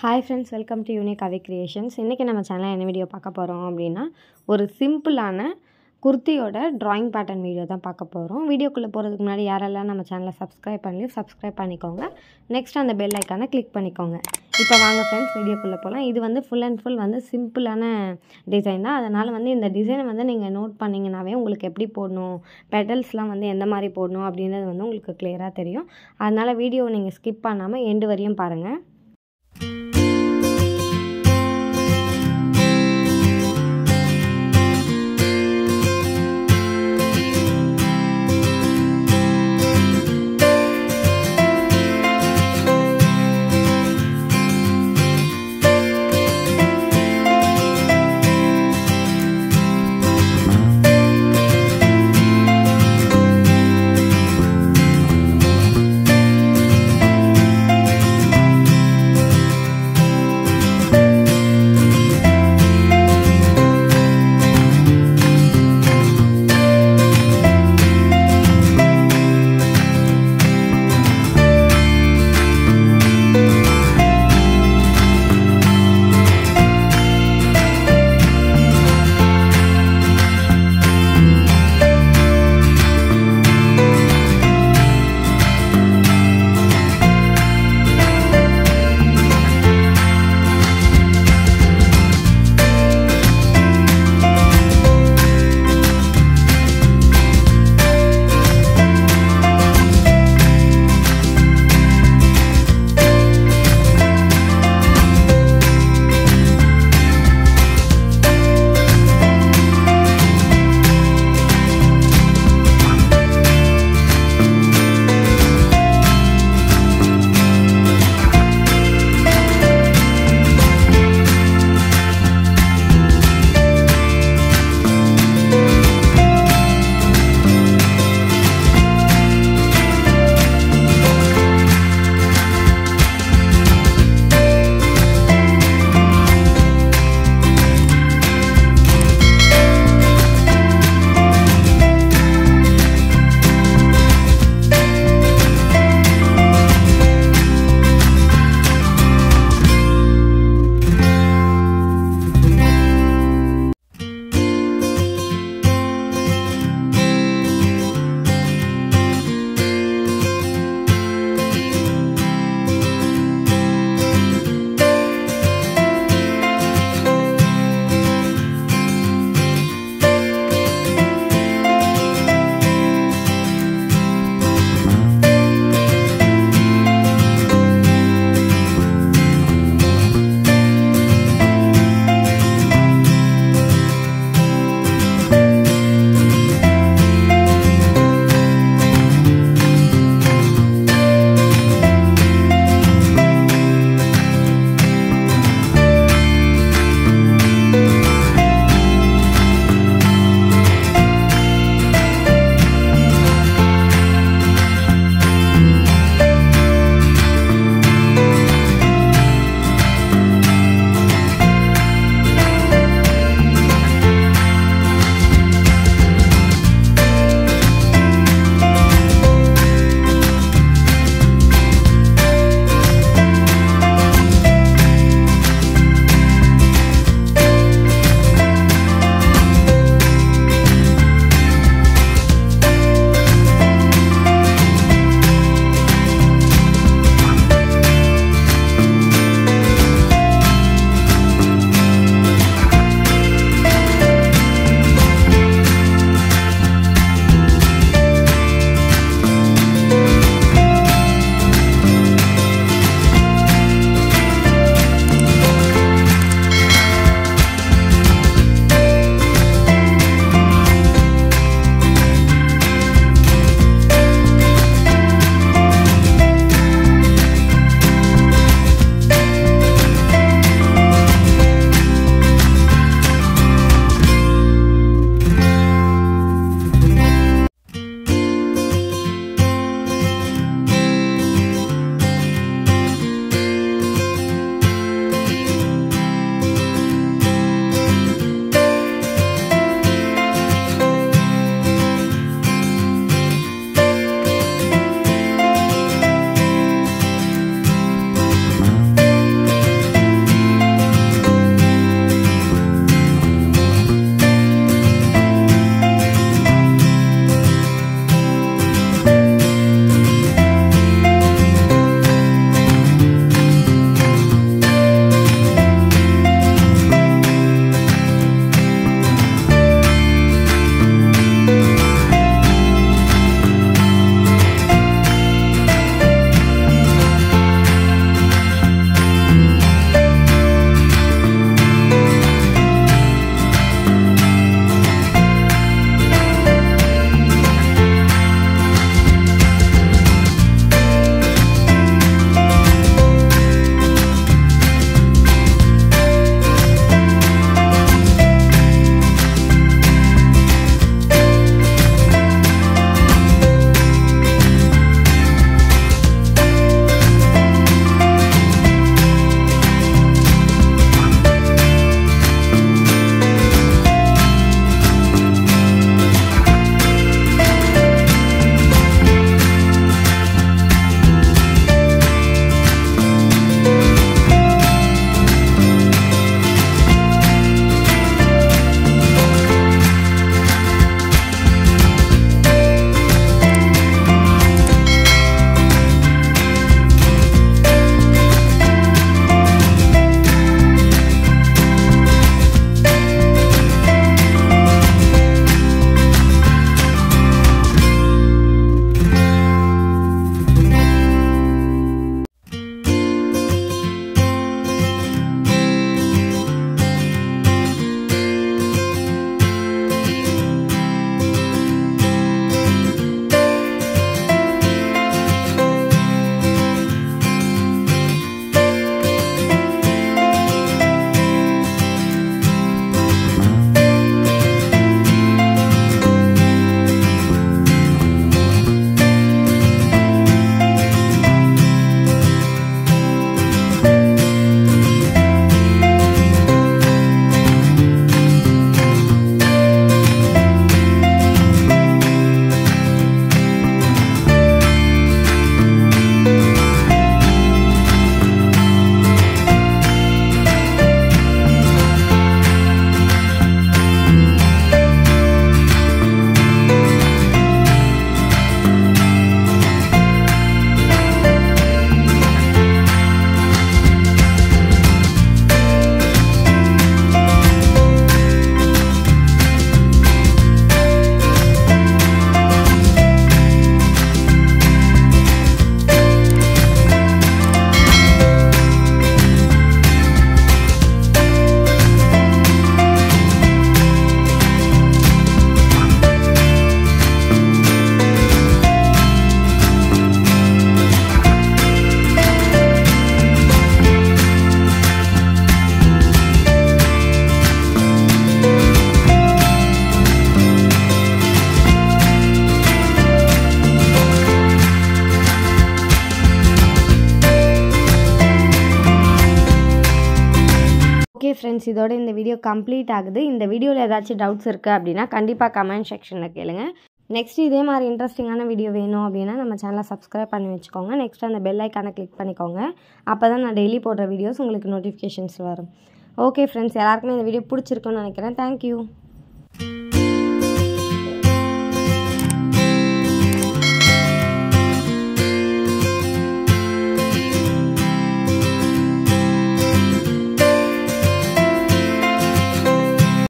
hi friends welcome to unique Avi creations இன்றைக்கி நம்ம சேனலில் என்ன வீடியோ பார்க்க போகிறோம் அப்படின்னா ஒரு சிம்பிளான குர்த்தியோட ட்ராயிங் பேட்டர்ன் வீடியோ தான் பார்க்க போகிறோம் வீடியோக்குள்ளே போகிறதுக்கு முன்னாடி யாரெல்லாம் நம்ம சேனலை சப்ஸ்கிரைப் பண்ணி சப்ஸ்கிரைப் பண்ணிக்கோங்க நெக்ஸ்ட் அந்த பெல் ஐக்கானை கிளிக் பண்ணிக்கோங்க இப்போ வாங்க ஃப்ரெண்ட்ஸ் வீடியோக்குள்ளே போகலாம் இது வந்து ஃபுல் அண்ட் ஃபுல் வந்து சிம்பிளான டிசைன் தான் அதனால் வந்து இந்த டிசைனை வந்து நீங்கள் நோட் பண்ணிங்கனாவே உங்களுக்கு எப்படி போடணும் பெடல்ஸ்லாம் வந்து எந்த மாதிரி போடணும் அப்படின்றது வந்து உங்களுக்கு கிளியராக தெரியும் அதனால் வீடியோ நீங்கள் ஸ்கிப் பண்ணாமல் எண்டு வரையும் பாருங்கள் ஃப்ரெண்ட்ஸ் இதோட இந்த வீடியோ கம்ப்ளீட் ஆகுது இந்த வீடியோவில் ஏதாச்சும் டவுட்ஸ் இருக்குது அப்படின்னா கண்டிப்பாக கமெண்ட் செக்ஷனில் கேளுங்க நெக்ஸ்ட் இதே மாதிரி இன்ட்ரெஸ்டிங்கான வீடியோ வேணும் அப்படின்னா நம்ம சேனலை சப்ஸ்கிரைப் பண்ணி வச்சுக்கோங்க நெக்ஸ்ட் அந்த பெல் ஐக்கானை கிளிக் பண்ணிக்கோங்க அப்போ தான் நான் டெய்லி போடுற வீடியோஸ் உங்களுக்கு நோட்டிஃபிகேஷன்ஸ் வரும் ஓகே ஃப்ரெண்ட்ஸ் எல்லாருக்குமே இந்த வீடியோ பிடிச்சிருக்குன்னு நினைக்கிறேன் தேங்க்யூ